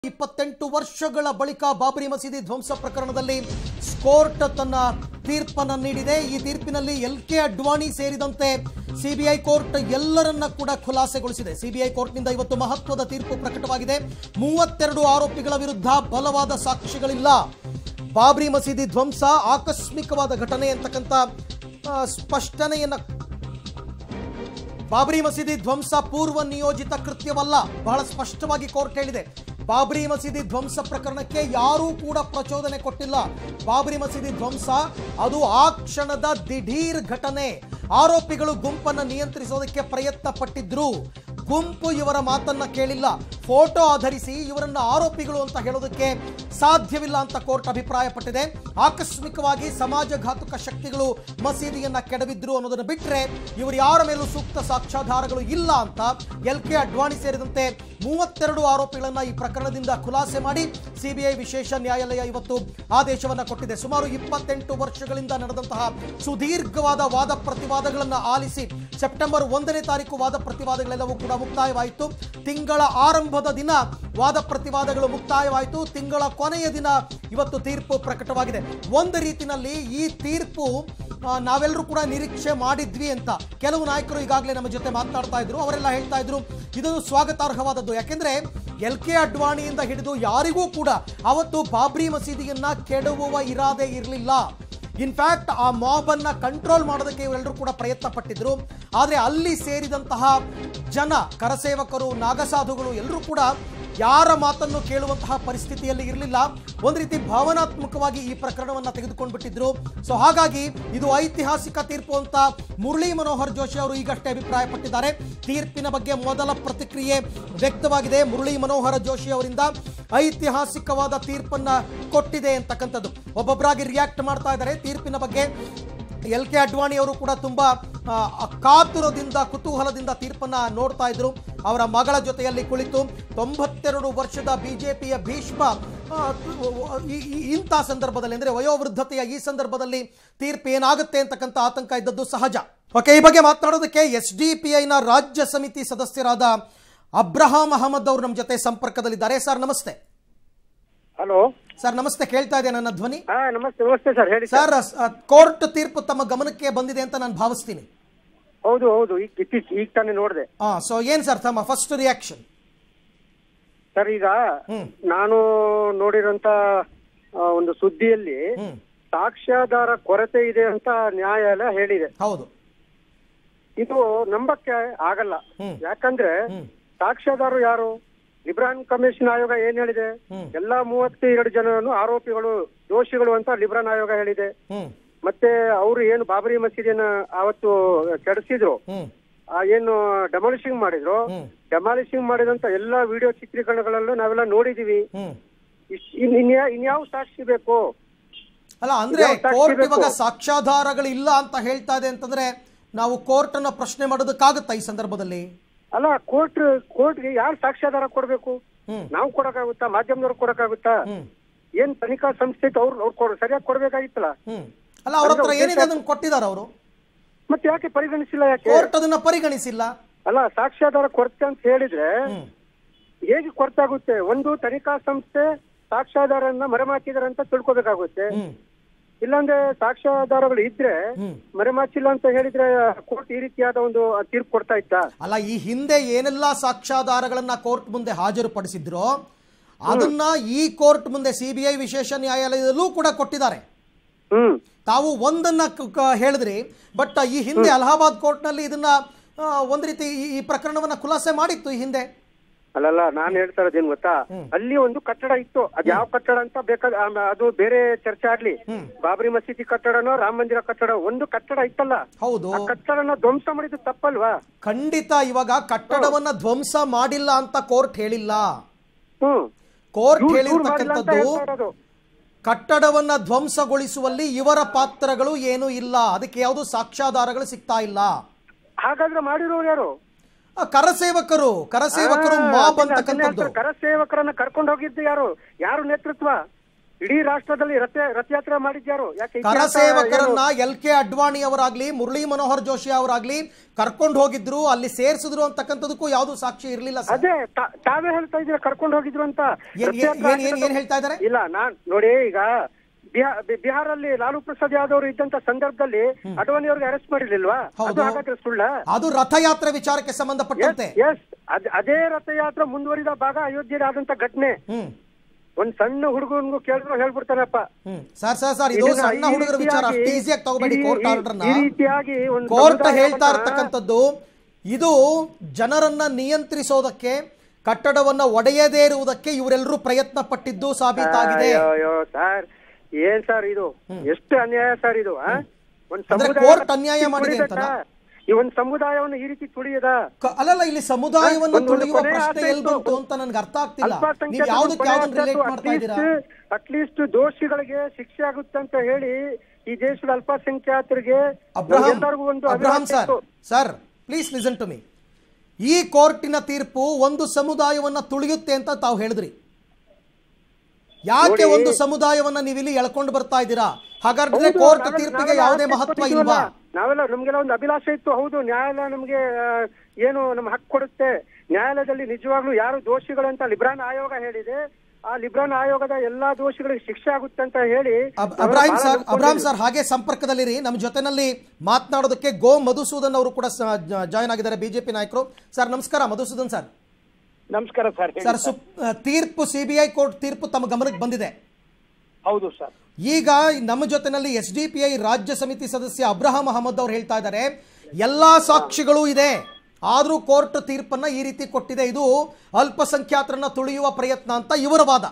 ಇಪ್ಪತ್ತೆಂಟು ವರ್ಷಗಳ ಬಳಿಕ ಬಾಬರಿ ಮಸೀದಿ ಧ್ವಂಸ ಪ್ರಕರಣದಲ್ಲಿ ಕೋರ್ಟ್ ತನ್ನ ತೀರ್ಪನ್ನು ನೀಡಿದೆ ಈ ತೀರ್ಪಿನಲ್ಲಿ ಎಲ್ ಕೆ ಅಡ್ವಾಣಿ ಸೇರಿದಂತೆ ಸಿಬಿಐ ಕೋರ್ಟ್ ಎಲ್ಲರನ್ನ ಕೂಡ ಖುಲಾಸೆಗೊಳಿಸಿದೆ ಸಿಬಿಐ ಕೋರ್ಟ್ನಿಂದ ಇವತ್ತು ಮಹತ್ವದ ತೀರ್ಪು ಪ್ರಕಟವಾಗಿದೆ ಮೂವತ್ತೆರಡು ಆರೋಪಿಗಳ ವಿರುದ್ಧ ಬಲವಾದ ಸಾಕ್ಷಿಗಳಿಲ್ಲ ಬಾಬರಿ ಮಸೀದಿ ಧ್ವಂಸ ಆಕಸ್ಮಿಕವಾದ ಘಟನೆ ಅಂತಕ್ಕಂಥ ಆ, ಸ್ಪಷ್ಟನೆಯನ್ನ ಬಾಬರಿ ಮಸೀದಿ ಧ್ವಂಸ ಪೂರ್ವ ನಿಯೋಜಿತ ಕೃತ್ಯವಲ್ಲ ಬಹಳ ಸ್ಪಷ್ಟವಾಗಿ ಕೋರ್ಟ್ ಹೇಳಿದೆ ಬಾಬರಿ ಮಸೀದಿ ಧ್ವಂಸ ಪ್ರಕರಣಕ್ಕೆ ಯಾರೂ ಕೂಡ ಪ್ರಚೋದನೆ ಕೊಟ್ಟಿಲ್ಲ ಬಾಬರಿ ಮಸೀದಿ ಧ್ವಂಸ ಅದು ಆ ಕ್ಷಣದ ದಿಢೀರ್ ಘಟನೆ ಆರೋಪಿಗಳು ಗುಂಪನ್ನು ನಿಯಂತ್ರಿಸೋದಕ್ಕೆ ಪ್ರಯತ್ನ ಪಟ್ಟಿದ್ರು ಗುಂಪು ಇವರ ಮಾತನ್ನ ಕೇಳಿಲ್ಲ ಫೋಟೋ ಆಧರಿಸಿ ಇವರನ್ನ ಆರೋಪಿಗಳು ಅಂತ ಹೇಳೋದಕ್ಕೆ ಸಾಧ್ಯವಿಲ್ಲ ಅಂತ ಕೋರ್ಟ್ ಅಭಿಪ್ರಾಯಪಟ್ಟಿದೆ ಆಕಸ್ಮಿಕವಾಗಿ ಸಮಾಜಘಾತುಕ ಶಕ್ತಿಗಳು ಮಸೀದಿಯನ್ನ ಕೆಡವಿದ್ರು ಅನ್ನೋದನ್ನು ಬಿಟ್ಟರೆ ಇವರು ಯಾರ ಮೇಲೂ ಸೂಕ್ತ ಸಾಕ್ಷ್ಯಾಧಾರಗಳು ಇಲ್ಲ ಅಂತ ಎಲ್ ಕೆ ಅಡ್ವಾಣಿ ಸೇರಿದಂತೆ ಮೂವತ್ತೆರಡು ಆರೋಪಿಗಳನ್ನ ಈ ಪ್ರಕರಣದಿಂದ ಖುಲಾಸೆ ಮಾಡಿ ಸಿಬಿಐ ವಿಶೇಷ ನ್ಯಾಯಾಲಯ ಇವತ್ತು ಆದೇಶವನ್ನ ಕೊಟ್ಟಿದೆ ಸುಮಾರು ಇಪ್ಪತ್ತೆಂಟು ವರ್ಷಗಳಿಂದ ನಡೆದಂತಹ ಸುದೀರ್ಘವಾದ ವಾದ ಪ್ರತಿವಾದಗಳನ್ನು ಆಲಿಸಿ ಸೆಪ್ಟೆಂಬರ್ ಒಂದನೇ ತಾರೀಕು ವಾದ ಪ್ರತಿವಾದಗಳೆಲ್ಲವೂ ಕೂಡ ಮುಕ್ತಾಯವಾಯಿತು ತಿಂಗಳ ಆರಂಭದ ದಿನ ವಾದ ಪ್ರತಿವಾದಗಳು ಮುಕ್ತಾಯವಾಯಿತು ತಿಂಗಳ ಕೊನೆಯ ದಿನ ಇವತ್ತು ತೀರ್ಪು ಪ್ರಕಟವಾಗಿದೆ ಒಂದು ರೀತಿನಲ್ಲಿ ಈ ತೀರ್ಪು ಆ, ನಾವೆಲ್ಲರೂ ಕೂಡ ನಿರೀಕ್ಷೆ ಮಾಡಿದ್ವಿ ಅಂತ ಕೆಲವು ನಾಯಕರು ಈಗಾಗಲೇ ನಮ್ಮ ಜೊತೆ ಮಾತನಾಡ್ತಾ ಇದ್ರು ಅವರೆಲ್ಲ ಹೇಳ್ತಾ ಇದ್ರು ಇದು ಸ್ವಾಗತಾರ್ಹವಾದದ್ದು ಯಾಕೆಂದ್ರೆ ಎಲ್ ಕೆ ಅಡ್ವಾಣಿಯಿಂದ ಹಿಡಿದು ಯಾರಿಗೂ ಕೂಡ ಅವತ್ತು ಬಾಬ್ರಿ ಮಸೀದಿಯನ್ನ ಕೆಡವುವ ಇರಾದೆ ಇರಲಿಲ್ಲ ಇನ್ಫ್ಯಾಕ್ಟ್ ಆ ಮಾಬ್ ಅನ್ನ ಕಂಟ್ರೋಲ್ ಮಾಡೋದಕ್ಕೆ ಇವರೆಲ್ಲರೂ ಕೂಡ ಪ್ರಯತ್ನ ಪಟ್ಟಿದ್ರು ಆದರೆ ಅಲ್ಲಿ ಸೇರಿದಂತಹ ಜನ ಕರಸೇವಕರು ನಾಗಸಾಧುಗಳು ಎಲ್ಲರೂ ಕೂಡ ಯಾರ ಮಾತನ್ನು ಕೇಳುವಂತಹ ಪರಿಸ್ಥಿತಿಯಲ್ಲಿ ಇರಲಿಲ್ಲ ಒಂದು ರೀತಿ ಭಾವನಾತ್ಮಕವಾಗಿ ಈ ಪ್ರಕರಣವನ್ನು ತೆಗೆದುಕೊಂಡು ಬಿಟ್ಟಿದ್ರು ಸೊ ಹಾಗಾಗಿ ಇದು ಐತಿಹಾಸಿಕ ತೀರ್ಪು ಅಂತ ಮುರಳಿ ಮನೋಹರ್ ಜೋಶಿ ಅವರು ಈಗಷ್ಟೇ ಅಭಿಪ್ರಾಯಪಟ್ಟಿದ್ದಾರೆ ತೀರ್ಪಿನ ಬಗ್ಗೆ ಮೊದಲ ಪ್ರತಿಕ್ರಿಯೆ ವ್ಯಕ್ತವಾಗಿದೆ ಮುರಳಿ ಮನೋಹರ ಜೋಶಿ ಅವರಿಂದ ಐತಿಹಾಸಿಕವಾದ ತೀರ್ಪನ್ನ ಕೊಟ್ಟಿದೆ ಅಂತಕ್ಕಂಥದ್ದು ಒಬ್ಬೊಬ್ಬರಾಗಿ ರಿಯಾಕ್ಟ್ ಮಾಡ್ತಾ ಇದ್ದಾರೆ ತೀರ್ಪಿನ ಬಗ್ಗೆ ಎಲ್ ಕೆ ಅಡ್ವಾಣಿ ಅವರು ಕೂಡ ತುಂಬಾ ಆ, ಕಾತುರದಿಂದ ಕುತೂಹಲದಿಂದ ತೀರ್ಪನ್ನ ನೋಡ್ತಾ ಇದ್ರು ಅವರ ಮಗಳ ಜೊತೆಯಲ್ಲಿ ಕುಳಿತು ತೊಂಬತ್ತೆರಡು ವರ್ಷದ ಬಿಜೆಪಿಯ ಭೀಷ್ಮ ಆ, ಈ- ಈ- ಇಂಥ ಸಂದರ್ಭದಲ್ಲಿ ಅಂದರೆ ವಯೋವೃದ್ಧತೆಯ ಈ ಸಂದರ್ಭದಲ್ಲಿ ತೀರ್ಪು ಏನಾಗುತ್ತೆ ಅಂತಕ್ಕಂಥ ಆತಂಕ ಇದ್ದದ್ದು ಸಹಜ ಓಕೆ ಈ ಬಗ್ಗೆ ಮಾತನಾಡೋದಕ್ಕೆ ಎಸ್ ಡಿ ಪಿ ಐನ ರಾಜ್ಯ ಸಮಿತಿ ಸದಸ್ಯರಾದ ಅಬ್ರಹಾಂ ಅಹಮದ್ ಅವರು ನಮ್ಮ ಜೊತೆ ಸಂಪರ್ಕದಲ್ಲಿದ್ದಾರೆ ಸರ್ ನಮಸ್ತೆ ಹಲೋ ಸರ್ ನಮಸ್ತೆ ಕೇಳ್ತಾ ಇದೆ ನನ್ನ ಧ್ವನಿ ಹಾ ನಮಸ್ತೆ ನಮಸ್ತೆ ಸರ್ ಹೇಳಿ ಸರ್ ಸರ್ ಕೋರ್ಟ್ ತೀರ್ಪು ತಮ್ಮ ಗಮನಕ್ಕೆ ಬಂದಿದೆ ಅಂತ ನಾನು ಭಾವಿಸ್ತೀನಿ ಹೌದು ಹೌದು ಈಗ ಇತ್ತೀಚ್ ಈಗ ತಾನೇ ನೋಡಿದೆ ಹಾ ಸೊ ಏನ್ ಸರ್ ತಮ್ಮ ಫಸ್ಟ್ ರಿಯಾಕ್ಷನ್ ಸರ್ ಈಗ ಹ್ಮ್. ನಾನು ನೋಡಿರೋಂತ ಆ, ಒಂದು ಸುದ್ದಿಯಲ್ಲಿ ಹ್ಮ್ ಸಾಕ್ಷ್ಯಾಧಾರ ಕೊರತೆ ಇದೆ ಅಂತ ನ್ಯಾಯಾಲಯ ಹೇಳಿದೆ ಹೌದು ಇದು ನಂಬಕ್ಕೆ ಆಗಲ್ಲ ಹ್ಮ್. ಯಾಕಂದ್ರೆ ಹ್ಮ್ ಸಾಕ್ಷ್ಯಾಧಾರರು ಯಾರು ಲಿಬ್ರಾನ್ ಕಮಿಷನ್ ಆಯೋಗ ಏನ್ ಹೇಳಿದೆ ಹ್ಮ್. ಎಲ್ಲಾ ಮೂವತ್ತೆರಡು ಜನರನ್ನು ಆರೋಪಿಗಳು ದೋಷಿಗಳು ಅಂತ ಲಿಬ್ರಾನ್ ಆಯೋಗ ಹೇಳಿದೆ ಹ್ಮ್ ಮತ್ತೆ ಅವರು ಏನು ಬಾಬರಿ ಮಸೀದಿಯನ್ನ ಅವತ್ತು ಕೆಡಿಸಿದ್ರು ಹ್ಮ್ ಆ ಏನು ಡೆಮಾಲಿಶಿಂಗ್ ಮಾಡಿದ್ರು ಹ್ಮ್. ಡೆಮಾಲಿಶಿಂಗ್ ಮಾಡಿದಂತ ಎಲ್ಲಾ ವಿಡಿಯೋ ಚಿತ್ರೀಕರಣಗಳಲ್ಲೂ ನಾವೆಲ್ಲ ನೋಡಿದೀವಿ ಹ್ಮ್ ಇಶ್- ಇನ್- ಇನ್ಯಾ ಇನ್ಯಾವ ಸಾಕ್ಷಿ ಬೇಕು ಅಲ್ಲ ಅಂದ್ರೆ ಇದ್ಯಾವ ಸಾಕ್ಷಿ ಕೋರ್ಟ್ ಬೇಕು? ಇವಾಗ ಸಾಕ್ಷ್ಯಾಧಾರಗಳು ಇಲ್ಲ ಅಂತ ಹೇಳ್ತಾ ಇದೆ ಅಂತಂದ್ರೆ ನಾವು ಕೋರ್ಟ್ ಅನ್ನ ಪ್ರಶ್ನೆ ಮಾಡೋದಕ್ಕಾಗತ್ತಾ ಈ ಸಂದರ್ಭದಲ್ಲಿ ಅಲ್ಲ ಕೋರ್ಟ್ ಕೋರ್ಟ್ಗೆ ಯಾರು ಸಾಕ್ಷ್ಯಾಧಾರ ಕೊಡ್ಬೇಕು ಹ್ಮ್ ನಾವು ಕೊಡಕ್ಕಾಗುತ್ತಾ ಮಾಧ್ಯಮದವ್ರು ಕೊಡಕ್ಕಾಗುತ್ತಾ ಹ್ಮ್ ಏನ್ ತನಿಖಾ ಸಂಸ್ಥೆ ಐತೆ ಅವ್ರು ಅವ್ರು ಕೊಡ್- ಸರಿಯಾಗಿ ಕೊಡ್ಬೇಕಾಗಿತ್ತಲ್ಲ ಹ್ಮ್ ಅಲ್ಲ ಅವ್ರ ಹತ್ರ ಏನಿದೆ ಅದನ್ನ ಕೊಟ್ಟಿದ್ದಾರೆ ಅವರು ಮತ್ತೆ ಯಾಕೆ ಪರಿಗಣಿಸಿಲ್ಲ ಯಾಕೆ ಕೋರ್ಟ್ ಅದನ್ನ ಪರಿಗಣಿಸಿಲ್ಲ ಅಲ್ಲ ಸಾಕ್ಷ್ಯಾಧಾರ ಕೊರತೆ ಅಂತ ಹೇಳಿದ್ರೆ ಹ್ಮ್ ಹೇಗೆ ಕೊರತೆ ಆಗುತ್ತೆ ಒಂದು ತನಿಖಾ ಸಂಸ್ಥೆ ಸಾಕ್ಷ್ಯಾಧಾರನ್ನ ಮರೆಮಾಚಿದಾರೆ ಅಂತ ತಿಳ್ಕೊಬೇಕಾಗುತ್ತೆ ಹ್ಮ್ ಇಲ್ಲಾಂದ್ರೆ ಸಾಕ್ಷ್ಯಾಧಾರಗಳು ಇದ್ರೆ ಹ್ಮ್ ಮರೆಮಾಚಿಲ್ಲ ಅಂತ ಹೇಳಿದ್ರೆ ಕೋರ್ಟ್ ಈ ರೀತಿಯಾದ ಒಂದು ತೀರ್ಪು ಕೊಡ್ತಾ ಇತ್ತಾ ಅಲ್ಲ ಈ ಹಿಂದೆ ಏನೆಲ್ಲ ಸಾಕ್ಷ್ಯಾಧಾರಗಳನ್ನ ಕೋರ್ಟ್ ಮುಂದೆ ಹಾಜರುಪಡಿಸಿದ್ರೋ ಅದನ್ನ ಈ ಕೋರ್ಟ್ ಮುಂದೆ ಸಿಬಿಐ ವಿಶೇಷ ನ್ಯಾಯಾಲಯದಲ್ಲೂ ಕೂಡ ಕೊಟ್ಟಿದ್ದಾರೆ ಹ್ಮ್ ತಾವು ಒಂದನ್ನ ಕ- ಕ- ಹೇಳಿದ್ರಿ ಬಟ್ ಈ ಹಿಂದೆ ಅಲಹಾಬಾದ್ ಕೋರ್ಟ್ನಲ್ಲಿ ಇದನ್ನ ಆ, ಒಂದ್ ರೀತಿ ಈ- ಈ ಪ್ರಕರಣವನ್ನ ಖುಲಾಸೆ ಮಾಡಿತ್ತು ಈ ಹಿಂದೆ ಅಲ್ಲಲ್ಲ ನಾನ್ ಹೇಳ್ತಾ ಇರೋದೇನ್ ಗೊತ್ತಾ ಅಲ್ಲಿ ಒಂದು ಕಟ್ಟಡ ಇತ್ತು ಅದ್ ಯಾವ ಕಟ್ಟಡ ಅಂತ ಬೇಕಾದ ಆಮ- ಅದು ಬೇರೆ ಚರ್ಚೆ ಆಗ್ಲಿ ಬಾಬರಿ ಮಸೀದಿ ಕಟ್ಟಡನೋ ರಾಮ ಮಂದಿರ ಕಟ್ಟಡ ಒಂದು ಕಟ್ಟಡ ಇತ್ತಲ್ಲ ಹೌದು ಆ ಕಟ್ಟಡನ ಧ್ವಂಸ ಮಾಡಿದ್ದು ತಪ್ಪಲ್ವಾ ಖಂಡಿತ ಇವಾಗ ಕಟ್ಟಡವನ್ನ ಧ್ವಂಸ ಮಾಡಿಲ್ಲ ಅಂತ ಕೋರ್ಟ್ ಹೇಳಿಲ್ಲ ಹ್ಮ್ ಕೋರ್ಟ್ ದೂರ್- ದೂರ್ ಮಾಡಿಲ್ಲ ಅಂತ ಹೇಳಿರ್ತಕ್ಕಂಥದ್ದು ಹೇಳ್ತಾ ಇರೋದು. ಕಟ್ಟಡವನ್ನ ಧ್ವಂಸಗೊಳಿಸುವಲ್ಲಿ ಇವರ ಪಾತ್ರಗಳು ಏನೂ ಇಲ್ಲ ಅದಕ್ಕೆ ಯಾವುದು ಸಾಕ್ಷ್ಯಾಧಾರಗಳು ಸಿಗ್ತಾ ಇಲ್ಲ ಹಾಗಾದ್ರೆ ಮಾಡಿರೋರು ಯಾರು ಆ, ಕರಸೇವಕರು ಕರಸೇವಕರು ಆ, ಮಾಬ್ ಅದನ್ನ- ಅದನ್ನ ಅಂತಕ್ಕಂಥದ್ದು ಹೇಳ್ತಾರೆ. ಕರ ಸೇವಕರನ್ನ ಕರ್ಕೊಂಡು ಹೋಗಿದ್ದು ಯಾರು ಯಾರು ನೇತೃತ್ವ ಇಡೀ ರಾಷ್ಟ್ರದಲ್ಲಿ ರಥ ರಥಯಾತ್ರೆ ಮಾಡಿದ್ಯಾರು ಯಾಕೆ ಇತಿಹಾಸ ಕರಸೇವಕರನ್ನ ಏನು? ಎಲ್ ಕೆ ಅಡ್ವಾಣಿ ಅವರಾಗ್ಲಿ ಮುರಳಿ ಮನೋಹರ್ ಜೋಶಿ ಅವರಾಗ್ಲಿ ಕರ್ಕೊಂಡು ಹೋಗಿದ್ರು ಅಲ್ಲಿ ಸೇರ್ಸಿದ್ರು ಅಂತಕ್ಕಂಥದಕ್ಕೂ ಯಾವ್ದು ಸಾಕ್ಷಿ ಇರ್ಲಿಲ್ಲ ಸರ್ ಅದೇ ತಾ- ತಾವೇ ಹೇಳ್ತಾ ಇದ್ದೀರಾ ಕರ್ಕೊಂಡು ಹೋಗಿದ್ರು ಅಂತ ಏನ್- ರಥಯಾತ್ರೆ ಏನ್- ಏನ್- ಏನ್ ಹೇಳ್ತಾ ಇದ್ದಾರೆ? ಇಲ್ಲ ನಾನ್ ನೋಡಿ ಈಗ ಬಿಹಾ- ಬಿ- ಬಿಹಾರಲ್ಲಿ ಲಾಲು ಪ್ರಸಾದ್ ಯಾದವ್ ಅವರು ಇದ್ದಂತ ಸಂದರ್ಭದಲ್ಲಿ ಅಡ್ವಾಣಿ ಅವ್ರಿಗೆ ಅರೆಸ್ಟ್ ಮಾಡಿರ್ಲಿಲ್ವಾ ಅದು ಹೌದು. ಹಾಗಾದ್ರೆ ಸುಳ್ಳ ಅದು ರಥಯಾತ್ರೆ ವಿಚಾರಕ್ಕೆ ಸಂಬಂಧಪಟ್ಟಂತೆ ಎಸ್ ಅದೇ ರಥಯಾತ್ರೆ ಮುಂದುವರಿದ ಭಾಗ ಅಯೋಧ್ಯೆಯಲ್ಲಿ ಆದಂತ ಘಟನೆ ಹ್ಮ್ ಒಂದ್ ಸಣ್ಣ ಹುಡುಗನ್ಗೂ ಕೇಳಿದ್ರು ಹೇಳ್ಬಿಡ್ತಾನಪ್ಪ ಹ್ಮ್ ಸರ್ ಸರ್ ಸರ್ ಇದು ಇದನ್ನ ಸಣ್ಣ ಈ ಹುಡುಗರ ವಿಚಾರ ರೀತಿಯಾಗಿ- ಅಷ್ಟು ಈಸಿಯಾಗಿ ತಗೋಬೇಡಿ ಈ- ಕೋರ್ಟ್ ಈ- ಆರ್ಡರ್ನ ಈ ರೀತಿಯಾಗಿ ಒಂದು ಕೋರ್ಟ್ ಸಮುದಾಯವನ್ನ- ಹೇಳ್ತಾ ಇರ್ತಕ್ಕಂಥದ್ದು ಇದು ಜನರನ್ನ ನಿಯಂತ್ರಿಸೋದಕ್ಕೆ ಕಟ್ಟಡವನ್ನ ಒಡೆಯದೇ ಇರುವುದಕ್ಕೆ ಇವರೆಲ್ಲರೂ ಪ್ರಯತ್ನ ಪಟ್ಟಿದ್ದು ಸಾಬೀತಾಗಿದೆ ಅಯ್ಯೋ, ಅಯ್ಯೋ ಸರ್ ಏನ್ ಸರ್ ಇದು ಎಷ್ಟು ಅನ್ಯಾಯ ಸರ್ ಇದು ಆ? ಒಂದ್ ಅಂದ್ರೆ ಸಮುದಾಯ ಕೋರ್ಟ್ ಅನ್ಯಾಯ ಮಾಡಿದೆ ತುಳಿಬೇಕಾ? ಅಂತನಾ? ಈ ಒಂದ್ ಸಮುದಾಯವನ್ನು ಈ ರೀತಿ ತುಳಿಯದ ಕ- ಅಲ್ಲಲ್ಲ ಇಲ್ಲಿ ಸಮುದಾಯವನ್ನು ಒಂದು- ಒಂದು ತುಳಿಯುವ ಕೊನೆಯ ಪ್ರಶ್ನೆ ಆಸೆ ಎಲ್ಲಿ ಇತ್ತು. ಬಂತು ಅಂತ ನನ್ಗೆ ಅರ್ಥ ಆಗ್ತಿಲ್ಲ ನೀವು ಯಾವ್ದಕ್ಕೆ ಯಾವ್ದನ್ನ ರಿಲೇಟ್ ಮಾಡ್ತಾ ಇದ್ದೀರಾ ಅಟ್ಲೀಸ್ಟ್ ದೋಷಿಗಳಿಗೆ ಶಿಕ್ಷೆ ಆಗುತ್ತೆ ಅಂತ ಹೇಳಿ ಈ ದೇಶದ ಅಲ್ಪಸಂಖ್ಯಾತರಿಗೆ ಅಬ್ರಹಾಂ ಎಲ್ಲರಿಗೂ ಒಂದು ಅಬ್ರಹಾಂ ಅಭಿಲಾಷೆ ಸರ್ ಇತ್ತು. Sir please listen to me ಈ ಕೋರ್ಟಿನ ತೀರ್ಪು ಒಂದು ಸಮುದಾಯವನ್ನ ತುಳಿಯುತ್ತೆ ಅಂತ ತಾವು ಹೇಳಿದ್ರಿ ಯಾಕೆ ನೋಡಿ- ಒಂದು ಸಮುದಾಯವನ್ನ ನೀವಿಲ್ಲಿ ಎಳ್ಕೊಂಡು ಬರ್ತಾ ಇದ್ದೀರಾ ಹಾಗಾದ್ರೆ ಹೌದು, ಕೋರ್ಟ್ ನಾವೆಲ್ಲ- ತೀರ್ಪಿಗೆ ನಾವೆಲ್ಲ ಯಾವುದೇ ಆಸೆ ಮಹತ್ವ ಪಟ್ಟಿದ್ವಲ್ಲ. ಇಲ್ವಾ ನಾವೆಲ್ಲ ನಮ್ಗೆಲ್ಲ ಒಂದು ಅಭಿಲಾಷೆ ಇತ್ತು ಹೌದು ನ್ಯಾಯಾಲಯ ನಮ್ಗೆ ಆ, ಏನು ನಮ್ ಹಕ್ಕು ಕೊಡುತ್ತೆ ನ್ಯಾಯಾಲಯದಲ್ಲಿ ನಿಜವಾಗ್ಲೂ ಯಾರು ದೋಷಿಗಳು ಅಂತ ಲಿಬ್ರಾನ್ ಆಯೋಗ ಹೇಳಿದೆ ಆ ಲಿಬ್ರಾನ್ ಆಯೋಗದ ಎಲ್ಲಾ ದೋಷಿಗಳಿಗೆ ಶಿಕ್ಷೆ ಆಗುತ್ತೆ ಅಂತ ಹೇಳಿ ಅಬ್- ನಾವೆಲ್ಲ ಅಬ್ರಾಹಿಂ ಬಹಳ ಸರ್ ನಂಬ್ಕೊಂಡಿದ್ವಿ. ಅಬ್ರಾಹಿಂ ಸರ್ ಹಾಗೆ ಸಂಪರ್ಕದಲ್ಲಿರಿ ನಮ್ಮ ಜೊತೆನಲ್ಲಿ ಮಾತನಾಡೋದಕ್ಕೆ ಗೋ ಮಧುಸೂದನ್ ಅವರು ಕೂಡ ಜಾಯ್ನ್ ಆಗಿದ್ದಾರೆ ಬಿಜೆಪಿ ನಾಯಕರು ಸರ್ ನಮಸ್ಕಾರ ಮಧುಸೂದನ್ ಸರ್ ನಮಸ್ಕಾರ ಸರ್ ಹೇಳಿ ಸರ್ ಸುಪ್- ಆ, ತೀರ್ಪು ಸಿಬಿಐ ಕೋರ್ಟ್ ತೀರ್ಪು ತಮ್ಮ ಗಮನಕ್ಕೆ ಬಂದಿದೆ ಹೌದು ಸರ್ ಈಗ ನಮ್ಮ ಜೊತೆನಲ್ಲಿ ಎಸ್ ಡಿ ಪಿ ಐ ರಾಜ್ಯ ಸಮಿತಿ ಸದಸ್ಯ ಅಬ್ರಹಾಂ ಅಹಮದ್ ಅವರು ಹೇಳ್ತಾ ಇದ್ದಾರೆ ಎಲ್ಲಾ ಸಾಕ್ಷಿಗಳು ಇದೆ ಆದರೂ ಕೋರ್ಟ್ ತೀರ್ಪನ್ನ ಈ ರೀತಿ ಕೊಟ್ಟಿದೆ ಇದು ಅಲ್ಪಸಂಖ್ಯಾತರನ್ನ ತುಳಿಯುವ ಪ್ರಯತ್ನ ಅಂತ ಇವರ ವಾದ